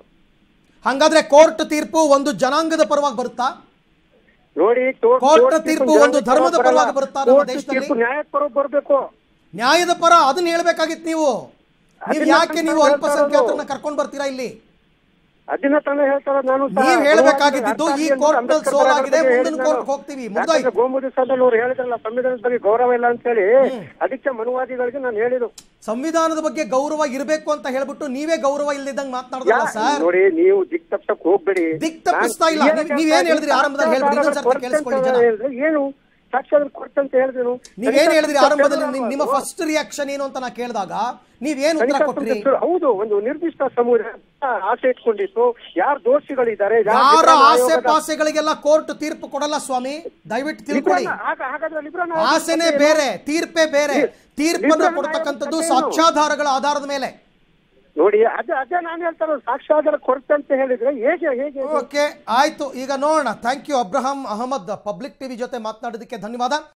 ಹಂಗಾದ್ರೆ ಕೋರ್ಟ್ ತೀರ್ಪು ಒಂದು ಜನಾಂಗದ ಪರವಾಗಿ ಬರುತ್ತಾ ನೋಡಿ ತೋ- ಕೋರ್ಟ್ ಕೋರ್ಟ್ ತೀರ್ಪು ತೀರ್ಪು ಒಂದು ಧರ್ಮದ ಬರಲ್ಲ. ಪರವಾಗಿ ಬರುತ್ತಾ ನಮ್ಮ ಕೋರ್ಟ್ ದೇಶದಲ್ಲಿ? ತೀರ್ಪು ನ್ಯಾಯದ ಪರ ಬರ್ಬೇಕು ನ್ಯಾಯದ ಪರ ಅದನ್ನ ಹೇಳ್ಬೇಕಾಗಿತ್ತು ನೀವು ನೀವು ಅದನ್ನ ಯಾಕೆ ನೀವು ನಾನು ಅಲ್ಪಸಂಖ್ಯಾತರನ್ನ ಕರ್ಕೊಂಡ್ ಬರ್ತೀರಾ ಇಲ್ಲಿ ಅದನ್ನ ತಾನೇ ಹೇಳ್ತಾರ ನಾನು ಸಹ ನೀವ್ ಹೇಳ್ಬೇಕಾಗಿದ್ದು ಅರ್ಥ ಈ ಆಗ್ಲಿ ಅಂತ ಕೋರ್ಟ್ ಅಂಬೇಡ್ಕರ್ ಸೋಲಾಗಿದೆ, ಬಗ್ಗೆ ಮುಂದಿನ ಹೇಳಿದ್ದು ಕೋರ್ಟ್ ನಾನು. ಹೋಗ್ತೀವಿ, ಯಾಕಂದ್ರೆ ಮುಗ್ದೋಯ್ತು. ಗೋಮುದಿ ಸದಲ್ ಅವ್ರು ಹೇಳಿದ್ರಲ್ಲ ಸಂವಿಧಾನದ ಬಗ್ಗೆ ಗೌರವ ಇಲ್ಲ ಅಂತ ಹೇಳಿ ಅದಕ್ಕೆ ಮನುವಾದಿಗಳಿಗೆ ನಾನು ಹೇಳಿದ್ದು ಸಂವಿಧಾನದ ಬಗ್ಗೆ ಗೌರವ ಇರಬೇಕು ಅಂತ ಹೇಳ್ಬಿಟ್ಟು ನೀವೇ ಗೌರವ ಇಲ್ದಿದ್ದಂಗೆ ಮಾತನಾಡಿದ್ರಲ್ಲ ಯಾ- ಸರ್ ನೋಡಿ ನೀವು ದಿಕ್ ತಪ್ಸಕ್ ಹೋಗ್ಬೇಡಿ ದಿಕ್ ತಪ್ಪಿಸ್ತಾ ಇಲ್ಲ. ನಾನ್ ನೀವ್- ನೀವೇನ್ ಹೇಳಿದ್ರಿ ಆರಂಭದಲ್ಲಿ ಹೇಳ್ಬಿಡಿ, ಇನ್ನೊಂದ್ ಸರ್ತಿ ಕೇಳಿಸ್ಕೊಳ್ಳಿ ಜನ. ಹೇಳಿದ್ರೆ ಏನು ಸಾಕ್ಷಾತ್ ಕೊಡ್ತಂತ ಹೇಳಿದ್ರು ನೀವೇನ್ ಹೇಳಿದ್ರಿ ಆರಂಭದಲ್ಲಿ ನಿಮ್- ನಿಮ್ಮ ಫಸ್ಟ್ ರಿಯಾಕ್ಷನ್ ಏನು ಅಂತ ನಾ ಕೇಳಿದಾಗ ನೀವೇನ್ ಉತ್ತರ ತನಿಖಾ ಕೊಟ್ರಿ ಸಂಸ್ಥೆ ಹೌದು ಒಂದು ನಿರ್ದಿಷ್ಟ ಸಮುದಾಯ ಆಸೆ ಇಟ್ಕೊಂಡಿತ್ತು ಯಾರು ದೋಷಿಗಳಿದ್ದಾರೆ ಯಾರು ಯಾರ ಲಿಬ್ರಲ್ ಆಸೆ ಆಯೋಗದ- ಪಾಸೆಗಳಿಗೆಲ್ಲ ಕೋರ್ಟ್ ತೀರ್ಪು ಕೊಡಲ್ಲ ಸ್ವಾಮಿ ದಯವಿಟ್ಟು ತಿಳ್ಕೊಳ್ಳಿ ಲಿಬ್ರಲ್ ಹಾಗ- ಹಾಗಾದ್ರೆ ಲಿಬ್ರಲ್ ಆಯೋಗದ ಆಸೆನೇ ಬಗ್ಗೆ ಬೇರೆ ತೀರ್ಪೇ ಬೇರೆ ಲಿ- ತೀರ್ಪನ್ನು ಲಿಬ್ರಲ್ ಕೊಡ್ತಕ್ಕಂಥದ್ದು ಆಯೋಗದ ಬಗ್ಗೆ ಏನು? ಸಾಕ್ಷ್ಯಾಧಾರಗಳ ಆಧಾರದ ಮೇಲೆ ನೋಡಿ ಅದೇ ಅದೇ ನಾನು ಹೇಳ್ತಾರ ಸಾಕ್ಷಾಧಾರ ಕೊರತೆ ಅಂತ ಹೇಳಿದ್ರೆ ಹೇಗೆ ಹೇಗೆ ಓಕೆ ಆಯ್ತು ಈಗ ನೋಡೋಣ thank you Abraham Ahmed public TV ಜೊತೆ ಮಾತನಾಡೋದಕ್ಕೆ ಧನ್ಯವಾದ